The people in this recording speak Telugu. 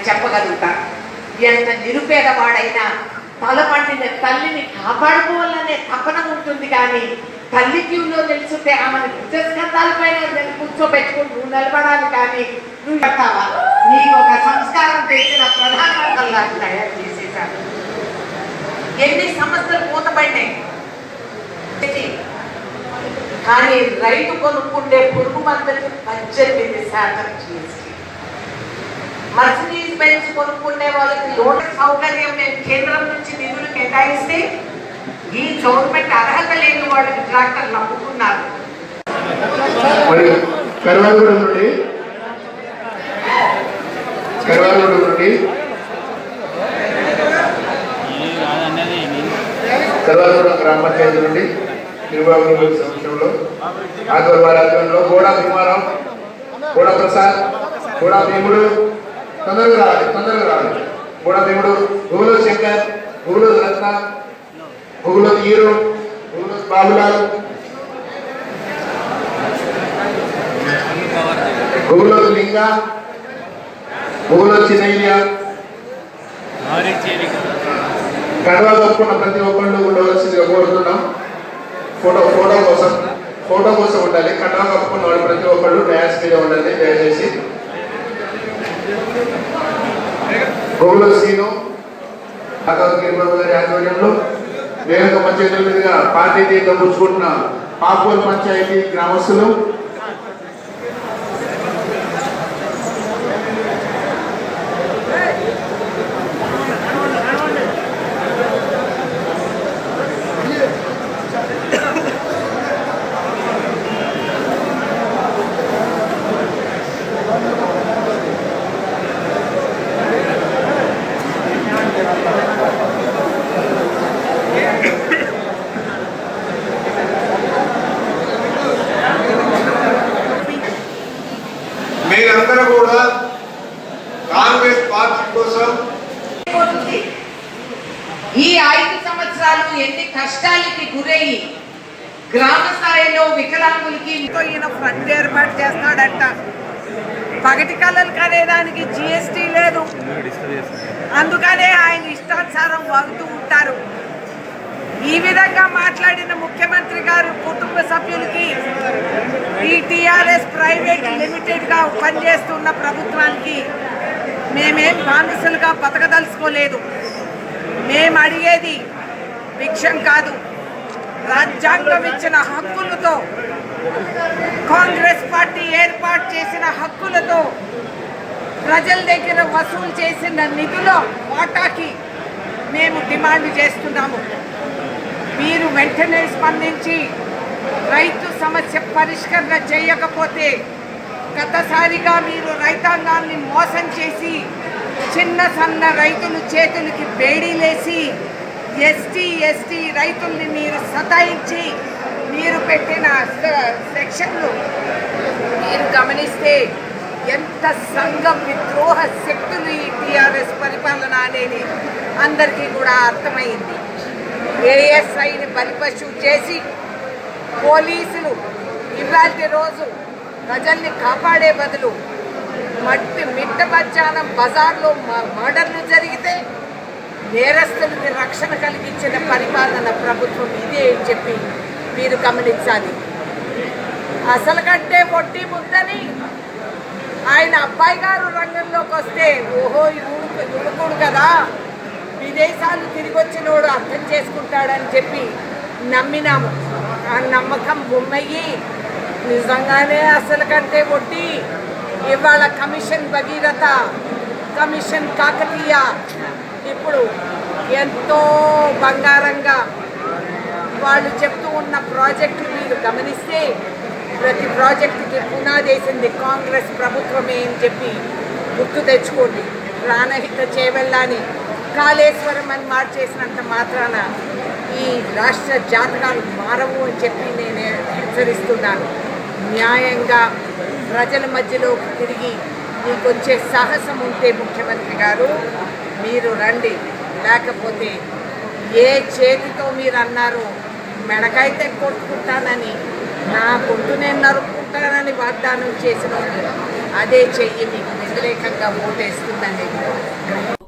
చెప్పగలుగుతా ఎంత నిరుపేదవాడైనా తలపండిన తల్లిని కాపాడుకోవాలనే తపన ఉంటుంది కానీ తల్లి క్యూలో నిలుచుంటే ఆమెను ఉచ్చస్కంధాలపైన నిల- కూర్చోబెట్టుకుని నువ్వు నిలబడాలి కానీ నువ్వు పెట్టావా నీకు ఒక సంస్కారం తెచ్చిన ప్రధానమంత్రులు తయారు చేసేసాడు ఎన్ని సంస్థలు మూతపడినాయి కానీ రైతు కొనుక్కుండే పురుగు మందులకు పద్దెనిమిది శాతం జీఎస్టీ మర్సిడీస్ బెంచ్ కొనుక్కునే వాళ్ళకి లోన్ సౌకర్యం మేము కేంద్రం నుంచి నిధులు కేటాయిస్తే ఈ గవర్నమెంట్ అర్హత లేని వాళ్ళకి ట్రాక్టర్లు అమ్ముకున్నారు మరి కర్వాలగూడెం నుండి కర్వాలగూడెం నుండి కర్వాలగూడెం గ్రామ పంచాయతీ నుండి నిర్వాహకుల సమక్షంలో ఆధ్వర్య వారి ఆధ్వర్యంలో గోడా భీమారావు గోడా ప్రసాద్ గోడా భీముడు తొందరగా రావాలి తొందరగా రావాలి గోడా భీముడు గుగులో శంకర్ గుగులో రత్న గుగులో ఈరు గుగులో బాబులాల్ గుగులో లింగ గుగులో చిన్నయ్య కడవ కప్పుకున్న ప్రతి ఒక్కళ్ళు ఉండవలసిందిగా కోరుతున్నాం ఫోటో ఫోటో కోసం ఫోటో కోసం ఉండాలి కడవ కప్పుకున్న వాళ్ళు ప్రతి ఒక్కళ్ళు డ్యాన్స్ మీద ఉండాలి దయచేసి గోగుల శ్రీను అకాంత్ బాబు గారి ఆధ్వర్యంలో వేగంగా పంచాయతీల మీదుగా పార్టీ తీర్థం పుచ్చుకుంటున్న పాపూర్ పంచాయతీ గ్రామస్తులు మీరందరూ కూడా కాంగ్రెస్ పార్టీ కోసం అయిపోతుంది. ఈ ఐదు సంవత్సరాలు ఎన్ని కష్టాలకి గురయ్యి గ్రామ స్థాయిలో వికలాంగులకి ఇంకో ఈయన ఫ్రంట్ ఏర్పాటు చేస్తాడంట పగటి కళలు కనేదానికి జిఎస్టీ లేదు అందుకనే ఆయన ఇష్టానుసారం వాగుతూ ఉంటారు ఈ విధంగా మాట్లాడిన ముఖ్యమంత్రి గారు కుటుంబ సభ్యులకి ఈ టిఆర్ఎస్ ప్రైవేట్ లిమిటెడ్ గా పనిచేస్తున్న ప్రభుత్వానికి మేమేం బానిసలుగా బతకదలుచుకోలేదు మేము అడిగేది భిక్షం కాదు రాజ్యాంగం ఇచ్చిన హక్కులతో కాంగ్రెస్ పార్టీ ఏర్పాటు చేసిన హక్కులతో ప్రజల దగ్గర వసూలు చేసిన నిధుల వాటాకి మేము డిమాండ్ చేస్తున్నాము మీరు వెంటనే స్పందించి రైతు సమస్య పరిష్కరణ చేయకపోతే గతసారిగా మీరు రైతాంగాన్ని మోసం చేసి చిన్న సన్న రైతుల చేతులకి బేడీలేసి ఎస్టీ ఎస్టీ రైతుల్ని మీరు సతాయించి మీరు పెట్టిన స- సెక్షన్లు మీరు గమనిస్తే ఎంత సంఘ విద్రోహ శక్తులు ఈ టీఆర్ఎస్ పరిపాలన అనేది అందరికీ కూడా అర్థమైంది ఏఎస్ఐని బలిపశు చేసి పోలీసులు ఇవాళ రోజు ప్రజల్ని కాపాడే బదులు మట్టి మిట్ట మధ్యాహ్నం బజార్లో మ- మర్డర్లు జరిగితే నేరస్తులకి రక్షణ కలిగించిన పరిపాలన ప్రభుత్వం ఇదే అని చెప్పి మీరు గమనించాలి అసలు కంటే పొట్టి ముద్దని ఆయన అబ్బాయి గారు రంగంలోకి వస్తే ఓహో యువకు యువకుడు కదా విదేశాలు తిరిగి వచ్చినోడు అర్థం చేసుకుంటాడని చెప్పి నమ్మినాము ఆ నమ్మకం బొమ్మయ్యి నిజంగానే అసలు కంటే వడ్డీ ఇవాళ కమిషన్ భగీరథ కమిషన్ కాకతీయ ఇప్పుడు ఎంతో బంగారంగా వాళ్ళు చెప్తూ ఉన్న ప్రాజెక్టులు మీరు గమనిస్తే ప్రతి ప్రాజెక్టుకి పునాదేసింది కాంగ్రెస్ ప్రభుత్వమే అని చెప్పి గుర్తు తెచ్చుకోండి ప్రాణహిత చేవెళ్ళాని కాళేశ్వరం అని మార్చేసినంత మాత్రాన ఈ రాష్ట్ర జాతకాలు మారవు అని చెప్పి నేను హెచ్చరిస్తున్నాను న్యాయంగా ప్రజల మధ్యలోకి తిరిగి మీకు వచ్చే సాహసం ఉంటే ముఖ్యమంత్రి గారు మీరు రండి లేకపోతే ఏ చేతితో మీరు అన్నారు మెడకైతే కొట్టుకుంటానని నా కొట్టు నేను నరుక్కుంటానని వాగ్దానం చేసిన అదే చెయ్యి మీకు వ్యతిరేకంగా ఓటేస్తుందనేది గ్రహించండి.